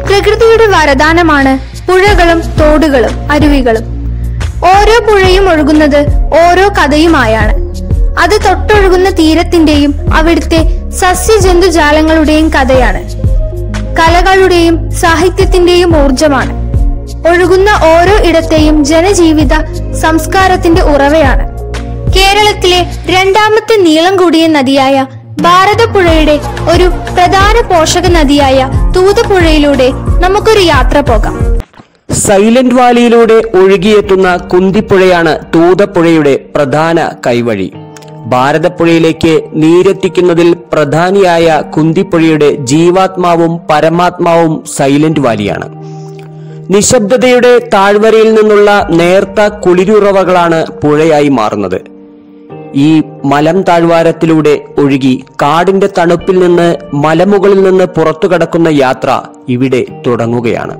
പ്രകൃതിയുടെ വരദാനമാണ് പുഴകളും തോടുകളും അരുവികളും ഓരോ പുഴയും ഒഴുകുന്നത് ഓരോ കഥയുമായാണ് അത് തൊട്ടൊഴുകുന്ന തീരത്തിന്റെയും അവിടുത്തെ സസ്യജന്തുജാലങ്ങളുടെയും കഥയാണ് കലകളുടെയും സാഹിത്യത്തിന്റെയും ഊർജമാണ് ഒഴുകുന്ന ഓരോ ഇടത്തെയും ജനജീവിത സംസ്കാരത്തിന്റെ ഉറവയാണ് കേരളത്തിലെ രണ്ടാമത്തെ നീളം കൂടിയ നദിയായ ഭാരതപ്പുഴയുടെ ഒരു പ്രധാന പോഷക നദിയായ തൂതപ്പുഴയിലൂടെ നമുക്കൊരു യാത്ര പോകാം സൈലന്റ് വാലിയിലൂടെ ഒഴുകിയെത്തുന്ന കുന്തിപ്പുഴയാണ് തൂതപ്പുഴയുടെ പ്രധാന കൈവഴി ഭാരതപ്പുഴയിലേക്ക് നീരെത്തിക്കുന്നതിൽ പ്രധാനിയായ കുന്തിപ്പുഴയുടെ ജീവാത്മാവും പരമാത്മാവും സൈലന്റ് വാലിയാണ് നിശബ്ദതയുടെ താഴ്വരയിൽ നിന്നുള്ള നേർത്ത കുളിരുറവകളാണ് പുഴയായി മാറുന്നത് ഈ മലം താഴ്വാരത്തിലൂടെ ഒഴുകി കാടിന്റെ തണുപ്പിൽ നിന്ന് മലമുകളിൽ നിന്ന് പുറത്തു കടക്കുന്ന യാത്ര ഇവിടെ തുടങ്ങുകയാണ്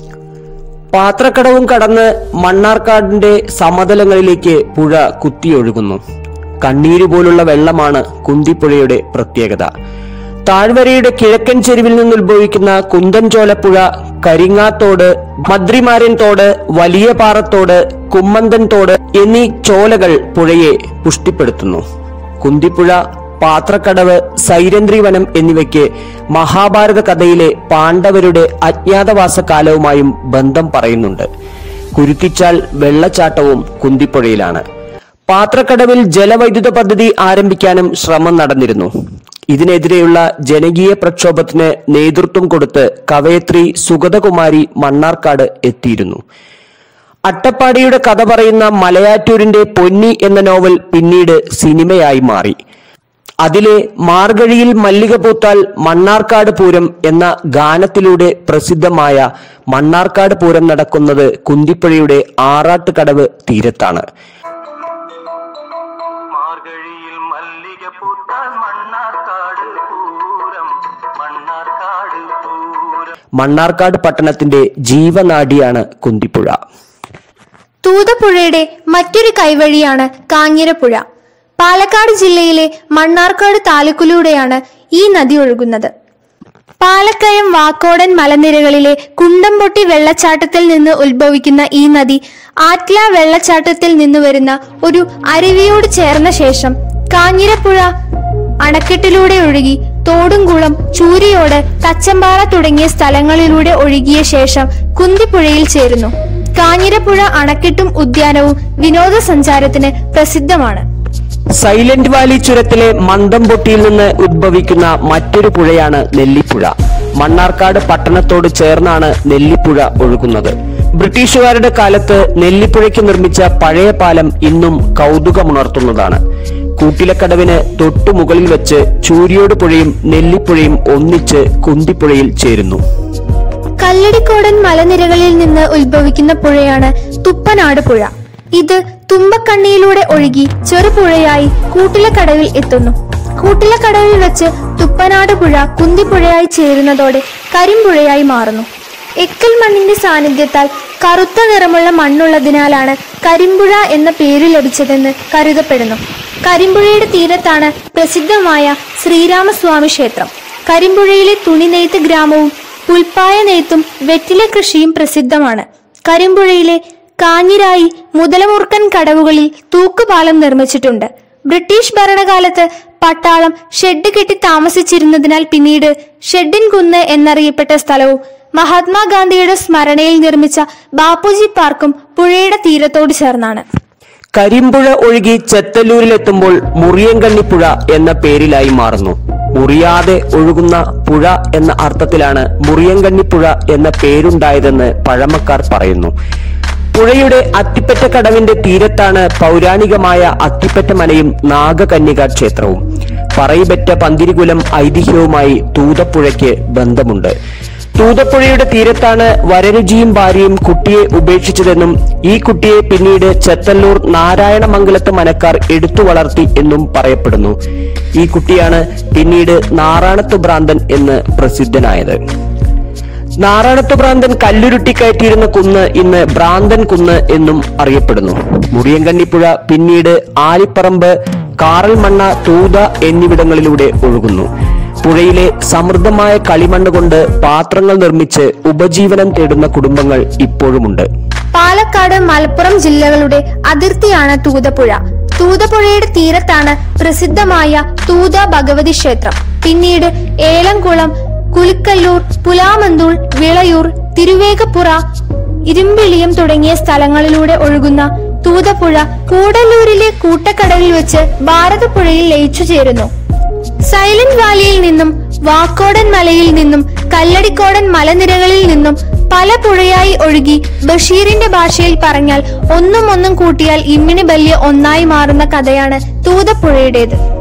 പാത്രക്കടവും കടന്ന് മണ്ണാർക്കാടിന്റെ സമതലങ്ങളിലേക്ക് പുഴ കുത്തിയൊഴുകുന്നു കണ്ണീര് പോലുള്ള വെള്ളമാണ് കുന്തിപ്പുഴയുടെ പ്രത്യേകത താഴ്വരയുടെ കിഴക്കൻ ചെരുവിൽ നിന്ന് ഉത്ഭവിക്കുന്ന കുന്തൻചോലപ്പുഴ കരിങ്ങാത്തോട് മദ്രിമാരൻ തോട് വലിയ പാറത്തോട് കുമ്മന്തൻ തോട് എന്നീ ചോലകൾ പുഴയെ പുഷ്ടിപ്പെടുത്തുന്നു കുന്തിപ്പുഴ പാത്രക്കടവ് സൈരന്ത്രിവനം എന്നിവയ്ക്ക് മഹാഭാരത കഥയിലെ പാണ്ഡവരുടെ അജ്ഞാതവാസ കാലവുമായും ബന്ധം പറയുന്നുണ്ട് കുരുത്തിച്ചാൽ വെള്ളച്ചാട്ടവും കുന്തിപ്പുഴയിലാണ് പാത്രക്കടവിൽ ജലവൈദ്യുത പദ്ധതി ആരംഭിക്കാനും ശ്രമം നടന്നിരുന്നു ഇതിനെതിരെയുള്ള ജനകീയ പ്രക്ഷോഭത്തിന് നേതൃത്വം കൊടുത്ത് കവയത്രി സുഗതകുമാരി മണ്ണാർക്കാട് എത്തിയിരുന്നു അട്ടപ്പാടിയുടെ കഥ പറയുന്ന മലയാറ്റൂരിന്റെ പൊന്നി എന്ന നോവൽ പിന്നീട് സിനിമയായി മാറി അതിലെ മാർഗഴിയിൽ മല്ലിക പൂത്താൽ മണ്ണാർക്കാട് പൂരം എന്ന ഗാനത്തിലൂടെ പ്രസിദ്ധമായ മണ്ണാർക്കാട് പൂരം നടക്കുന്നത് കുന്തിപ്പുഴയുടെ ആറാട്ടുകടവ് തീരത്താണ് മാർഗഴിയിൽ മല്ലിക പൂത്താൽ മണ്ണാർക്കാട് പൂരം മണ്ണാർക്കാട് പൂരം മണ്ണാർക്കാട് പട്ടണത്തിന്റെ ജീവനാഡിയാണ് കുന്തിപ്പുഴ തൂതപ്പുഴയുടെ മറ്റൊരു കൈവഴിയാണ് കാഞ്ഞിരപ്പുഴ പാലക്കാട് ജില്ലയിലെ മണ്ണാർക്കാട് താലൂക്കിലൂടെയാണ് ഈ നദി ഒഴുകുന്നത് പാലക്കയം വാക്കോടൻ മലനിരകളിലെ കുണ്ടംപൊട്ടി വെള്ളച്ചാട്ടത്തിൽ നിന്ന് ഉത്ഭവിക്കുന്ന ഈ നദി ആറ്റ്ല വെള്ളച്ചാട്ടത്തിൽ നിന്ന് വരുന്ന ഒരു അരുവിയോട് ചേർന്ന ശേഷം കാഞ്ഞിരപ്പുഴ അണക്കെട്ടിലൂടെ ഒഴുകി തോടുംകുളം ചൂരിയോട് തച്ചമ്പാറ തുടങ്ങിയ സ്ഥലങ്ങളിലൂടെ ഒഴുകിയ ശേഷം കുന്തിപ്പുഴയിൽ ചേരുന്നു കാഞ്ഞിരപ്പുഴ അണക്കെട്ടും ഉദ്യാനവും വിനോദസഞ്ചാരത്തിന് പ്രസിദ്ധമാണ് സൈലന്റ് വാലി ചുരത്തിലെ മന്ദംപൊട്ടിയിൽ നിന്ന് ഉദ്ഭവിക്കുന്ന മറ്റൊരു പുഴയാണ് നെല്ലിപ്പുഴ മണ്ണാർക്കാട് പട്ടണത്തോട് ചേർന്നാണ് നെല്ലിപ്പുഴ ഒഴുകുന്നത് ബ്രിട്ടീഷുകാരുടെ കാലത്ത് നെല്ലിപ്പുഴയ്ക്ക് നിർമ്മിച്ച പഴയ പാലം ഇന്നും കൗതുകമുണർത്തുന്നതാണ് കൂട്ടിലക്കടവിന് തൊട്ടു മുകളിൽ വെച്ച് ചൂരിയോട് പുഴയും നെല്ലിപ്പുഴയും ഒന്നിച്ച് കുന്തിപ്പുഴയിൽ ചേരുന്നു കല്ലടിക്കോടൻ മലനിരകളിൽ നിന്ന് ഉത്ഭവിക്കുന്ന പുഴയാണ് തുപ്പനാട് പുഴ ഇത് തുമ്പക്കണ്ണിയിലൂടെ ഒഴുകി ചെറുപുഴയായി കൂട്ടിലക്കടവിൽ എത്തുന്നു കൂട്ടിലക്കടവിൽ വെച്ച് തുപ്പനാട് പുഴ കുന്തിപ്പുഴയായി ചേരുന്നതോടെ കരിമ്പുഴയായി മാറുന്നു എക്കൽ മണ്ണിന്റെ സാന്നിധ്യത്താൽ കറുത്ത നിറമുള്ള മണ്ണുള്ളതിനാലാണ് കരിമ്പുഴ എന്ന പേര് ലഭിച്ചതെന്ന് കരുതപ്പെടുന്നു കരിമ്പുഴയുടെ തീരത്താണ് പ്രസിദ്ധമായ ശ്രീരാമസ്വാമി ക്ഷേത്രം കരിമ്പുഴയിലെ തുണിനെയ്ത്ത് ഗ്രാമവും പുൽപ്പായ നെയ്ത്തും വെറ്റില കൃഷിയും പ്രസിദ്ധമാണ് കരിമ്പുഴയിലെ കാഞ്ഞിരായി മുതലമുറുക്കൻ കടവുകളിൽ തൂക്കുപാലം നിർമ്മിച്ചിട്ടുണ്ട് ബ്രിട്ടീഷ് ഭരണകാലത്ത് പട്ടാളം ഷെഡ് കെട്ടി താമസിച്ചിരുന്നതിനാൽ പിന്നീട് ഷെഡിൻ കുന്ന് എന്നറിയപ്പെട്ട സ്ഥലവും മഹാത്മാഗാന്ധിയുടെ സ്മരണയിൽ നിർമ്മിച്ച ബാപ്പുജി പാർക്കും പുഴയുടെ തീരത്തോട് ചേർന്നാണ് കരിമ്പുഴ ഒഴുകി ചെത്തല്ലൂരിലെത്തുമ്പോൾ മുറിയങ്കണ്ണിപ്പുഴ എന്ന പേരിലായി മാറുന്നു മുറിയാതെ ഒഴുകുന്ന പുഴ എന്ന അർത്ഥത്തിലാണ് മുറിയങ്കണ്ണിപ്പുഴ എന്ന പേരുണ്ടായതെന്ന് പഴമക്കാർ പറയുന്നു പുഴയുടെ അത്തിപ്പറ്റ കടവിന്റെ തീരത്താണ് പൗരാണികമായ അത്തിപ്പറ്റ മനയും നാഗകന്യക ക്ഷേത്രവും പറയിപെറ്റ പന്തിരികുലം ഐതിഹ്യവുമായി തൂതപ്പുഴയ്ക്ക് ബന്ധമുണ്ട് തൂതപ്പുഴയുടെ തീരത്താണ് വരരുചിയും ഭാര്യയും കുട്ടിയെ ഉപേക്ഷിച്ചതെന്നും ഈ കുട്ടിയെ പിന്നീട് ചെത്തല്ലൂർ നാരായണമംഗലത്ത് മനക്കാർ എടുത്തു വളർത്തി എന്നും പറയപ്പെടുന്നു ഈ കുട്ടിയാണ് പിന്നീട് നാറാണത്ത് ഭ്രാന്തൻ എന്ന് പ്രസിദ്ധനായത് നാറാണത്ത് ഭ്രാന്തൻ കല്ലുരുട്ടി കയറ്റിയിരുന്ന കുന്ന് ഇന്ന് ഭ്രാന്തൻ കുന്ന് എന്നും അറിയപ്പെടുന്നു മുറിയങ്കണ്ണിപ്പുഴ പിന്നീട് ആലിപ്പറമ്പ് കാറൽമണ്ണ തൂത എന്നിവിടങ്ങളിലൂടെ ഒഴുകുന്നു പുഴയിലെ സമൃദ്ധമായ കളിമണ്ണ് കൊണ്ട് പാത്രങ്ങൾ നിർമ്മിച്ച് ഉപജീവനം തേടുന്ന കുടുംബങ്ങൾ ഇപ്പോഴുമുണ്ട് പാലക്കാട് മലപ്പുറം ജില്ലകളുടെ അതിർത്തിയാണ് തൂതപ്പുഴ തൂതപ്പുഴയുടെ തീരത്താണ് പ്രസിദ്ധമായ തൂത ഭഗവതി ക്ഷേത്രം പിന്നീട് ഏലംകുളം കുലിക്കല്ലൂർ പുലാമന്തൂൾ വിളയൂർ തിരുവേഗപ്പുറ ഇരുമ്പിളിയം തുടങ്ങിയ സ്ഥലങ്ങളിലൂടെ ഒഴുകുന്ന തൂതപ്പുഴ കൂടല്ലൂരിലെ കൂട്ടക്കടവിൽ വെച്ച് ഭാരതപ്പുഴയിൽ ലയിച്ചു ചേരുന്നു സൈലന്റ് വാലിയിൽ നിന്നും വാക്കോടൻ മലയിൽ നിന്നും കല്ലടിക്കോടൻ മലനിരകളിൽ നിന്നും പല പുഴയായി ഒഴുകി ബഷീറിന്റെ ഭാഷയിൽ പറഞ്ഞാൽ ഒന്നും ഒന്നും കൂട്ടിയാൽ ഇമ്മിണി ബല്യ ഒന്നായി മാറുന്ന കഥയാണ് തൂതപ്പുഴയുടേത്